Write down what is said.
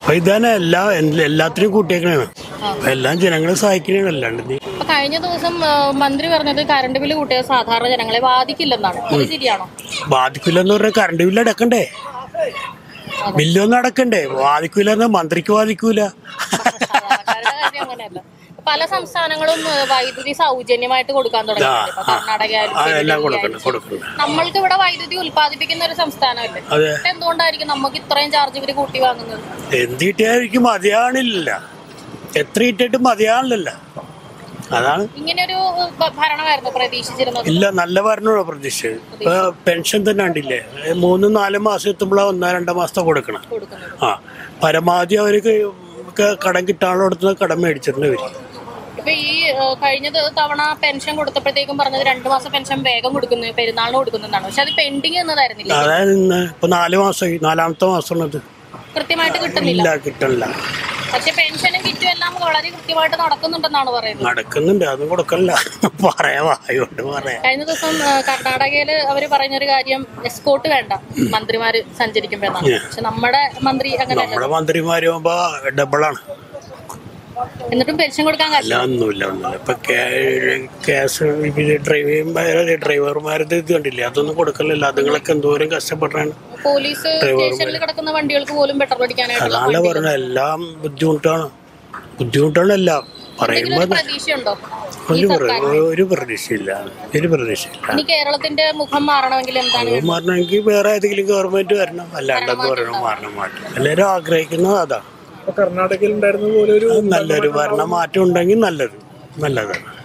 അപ്പൊ ഇതാണ് എല്ലാ എല്ലാത്തിനും കൂട്ടിയേക്കണാണ് അപ്പൊ എല്ലാം ജനങ്ങളെ സഹായിക്കണേ അല്ലാണ്ട് നീ അപ്പൊ കഴിഞ്ഞ ദിവസം ആ, മന്ത്രി പറഞ്ഞത് കറണ്ട് ബില്ല് കൂട്ടിയ സാധാരണ ജനങ്ങളെ ബാധിക്കില്ലെന്നാണ് അത് ശരിയാണോ ബാധിക്കില്ലെന്ന് പറഞ്ഞാൽ കറണ്ട് ബില്ല് അടക്കണ്ടേ ബില്ലൊന്നും അടക്കണ്ടേ ബാധിക്കൂലെന്ന് മന്ത്രിക്ക് ബാധിക്കൂല സാധാരണക്കാരുടെ കാര്യം അങ്ങനെയല്ല പല സംസ്ഥാനങ്ങളും ആ, വൈദ്യുതി സൗജന്യമായിട്ട് കൊടുക്കാൻ തുടങ്ങി ഇപ്പൊ കർണാടക ആയാലും ആ ശരി, എല്ലാം ഡൽഹി കൊടുക്കണ്ട ആയാലും ശരി. കൊടുക്കണ്ട നമ്മൾക്ക് ഇവിടെ വൈദ്യുതി ഉൽപ്പാദിപ്പിക്കുന്ന ഒരു സംസ്ഥാനമല്ലേ അതെ അപ്പൊ എന്തുകൊണ്ടായിരിക്കും നമുക്ക് ഇത്രയും ചാർജ് ഇവര് കൂട്ടി വാങ്ങുന്നത് എന്ത് കിട്ടിയാൽ മതിയാണില്ല എത്ര കിട്ടിയിട്ട് മതിയാണില്ലല്ലോ അതാണ് ഇങ്ങനെ ഒരു ഭരണമായിരുന്നു പ്രതീക്ഷിച്ചിരുന്നത് ഇല്ല നല്ല ഭരണമാണ് പ്രതീക്ഷ ഇപ്പൊ പെൻഷൻ തന്നെ കണ്ടില്ലേ മൂന്നും നാലും മാസം എത്തുമ്പോഴാണ് ഒന്നോ രണ്ടോ മാസത്തെ കൊടുക്കണം കൊടുക്കുന്നത് ആ പരമാവധി അവർക്ക് ഒക്കെ കടം കിട്ടാനുള്ളടത്ത് കടം മേടിച്ചിട്ടുണ്ട് ഇവര് ഇപ്പൊ ഈ ആ, കഴിഞ്ഞ ത- തവണ പെൻഷൻ കൊടുത്തപ്പോഴത്തേക്കും പറഞ്ഞത് രണ്ടു മാസം പെൻഷൻ വേഗം കൊടുക്കുന്നു പെരുന്നാളിന് കൊടുക്കുന്നതാണ് പക്ഷെ അത് പെൻഡിങ് എന്നതായിരുന്നില്ല അതായത് ഇന്ന് ഇപ്പൊ നാല് മാസമായി നാലാമത്തെ മാസമാണത് കൃത്യമായിട്ട് കിട്ടുന്നില്ല ഇല്ല കിട്ടണില്ല പക്ഷെ പെൻഷനും കിറ്റും എല്ലാം വളരെ കൃത്യമായിട്ട് നടക്കുന്നുണ്ടെന്നാണ് പറയുന്നത് നടക്കുന്നുണ്ട് അതൊന്നും കൊടുക്കണില്ല പറയാ വായോണ്ട് പറയാ കഴിഞ്ഞ ദിവസം ആ, കർണാടകയില് അവര് പറഞ്ഞൊരു കാര്യം എസ്കോട്ട് വേണ്ട മന്ത്രിമാര് സഞ്ചരിക്കുമ്പോ എന്നാണ് പക്ഷെ നമ്മുടെ മന്ത്രി അങ്ങനെയല്ല നമ്മുടെ മന്ത്രിമാര് ആകുമ്പോ ഡബിളാണ് എന്നിട്ടും പെൻഷൻ കൊടുക്കാൻ അല്ല കഴിയില്ല ഒന്നുമില്ല ഒന്നുമില്ല ഇപ്പൊ കേസ് ഡ്രൈവ് ചെയ്യുമ്പോ ഡ്രൈവർമാരത് ഇത് കണ്ടില്ലേ അതൊന്നും കൊടുക്കലില്ല അതുങ്ങളൊക്കെ എന്തോരം കഷ്ടപ്പെട്ടാണ് പോലീസ് സ്റ്റേഷനിൽ കിടക്കുന്ന വണ്ടികൾക്ക് പോലും പെട്രോൾ അടിക്കാനായിട്ടുള്ള അതാണ് പറഞ്ഞത് എല്ലാം ബുദ്ധിമുട്ടാണ് ബുദ്ധിമുട്ടാണ് എല്ലാം പറയുമ്പോ എന്തെങ്കിലും ഒരു പ്രതീക്ഷയുണ്ടോ ഈ ഒരു പ്ര- സർക്കാർ ഒരു പ്രതീക്ഷയില്ല ഒരു പ്രതീക്ഷയില്ല ഇനി കേരളത്തിന്റെ മുഖം മാറണമെങ്കിൽ എന്താണ് അത് മാറണമെങ്കിൽ വേറെ ഏതെങ്കിലും ഗവൺമെന്റ് വരണം അല്ലാണ്ട് എന്ത് പറയണം മാറണം മാറ്റം എല്ലാവരും ആഗ്രഹിക്കുന്നത് അതാണ് ഇപ്പൊ കർണാടകയിൽ ഉണ്ടായിരുന്ന പോലെ ഒരു അത് നല്ലൊരു ഭരണമാറ്റം ഉണ്ടെങ്കിൽ നല്ലത് നല്ലതാണ്